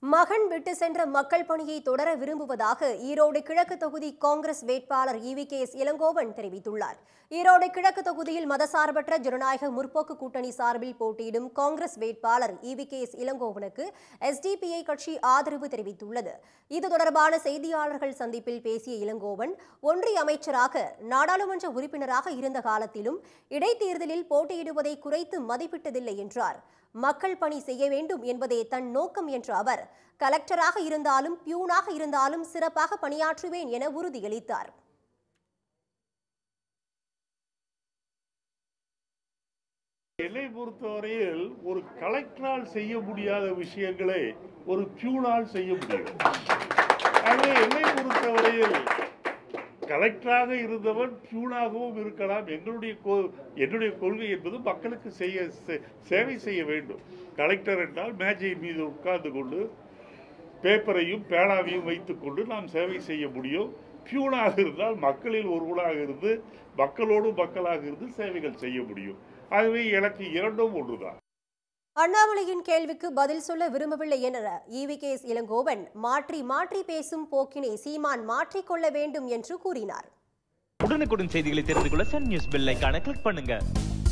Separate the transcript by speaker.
Speaker 1: மகன் விட்டு சென்ற மக்கள் பணியை தொடர விரும்புவதாக ஈரோடு கிழக்கு தொகுதி காங்கிரஸ் வேட்பாளர் இவி கே எஸ் இளங்கோவன் தெரிவித்துள்ளார் ஈரோடு கிழக்கு தொகுதியில் மதசார்பற்ற ஜனநாயக முற்போக்கு கூட்டணி சார்பில் போட்டியிடும் காங்கிரஸ் வேட்பாளர் இவி கே எஸ் இளங்கோவனுக்கு எஸ்டிபிஐ கட்சி ஆதரவு தெரிவித்துள்ளது இது தொடர்பான செய்தியாளர்கள் சந்திப்பில் பேசிய இளங்கோவன் ஒன்றிய அமைச்சராக நாடாளுமன்ற உறுப்பினராக இருந்த காலத்திலும் இடைத்தேர்தலில் போட்டியிடுவதை குறைத்து மதிப்பிட்டதில்லை என்றார் மக்கள் பணி செய்ய வேண்டும் என்பதே தன் நோக்கம் என்ற அவர் கலெக்டராக இருந்தாலும் பியூனாக இருந்தாலும் சிறப்பாக பணியாற்றுவேன் என உறுதியளித்தார்
Speaker 2: என்னை பொறுத்தவரையில் ஒரு கலெக்டரால் செய்ய முடியாத விஷயங்களை ஒரு பியூனால் செய்ய முடியும் ஆகவே என்னை பொறுத்தவரையில் கலெக்டராக இருந்தவன் பியூனாகவும் இருக்கலாம் எங்களுடைய கொ- என்னுடைய கொள்கை என்பது மக்களுக்கு செய்ய சே- சேவை செய்ய வேண்டும் கலெக்டர் என்றால் மேஜை மீது உட்கார்ந்து கொண்டு பேப்பரையும் பேனாவையும் வைத்துக்கொண்டு நாம் சேவை செய்ய முடியும் பியூனாக இருந்தால் மக்களில் ஒருவனாக இருந்து மக்களோடு மக்களாக இருந்து சேவைகள் செய்ய முடியும் ஆகவே எனக்கு இரண்டும் ஒன்றுதான்
Speaker 1: அண்ணாமலையின் கேள்விக்கு பதில் சொல்ல விரும்பவில்லை என இவி கே எஸ் இளங்கோவன் மாற்றி மாற்றி பேசும் போக்கினை சீமான் மாற்றிக்கொள்ள வேண்டும் என்று கூறினார்
Speaker 3: உடனுக்குடன் செய்திகளை தெரிந்து கொள்ள சன் நியூஸ் பெல் ஐகானை கிளிக் பண்ணுங்க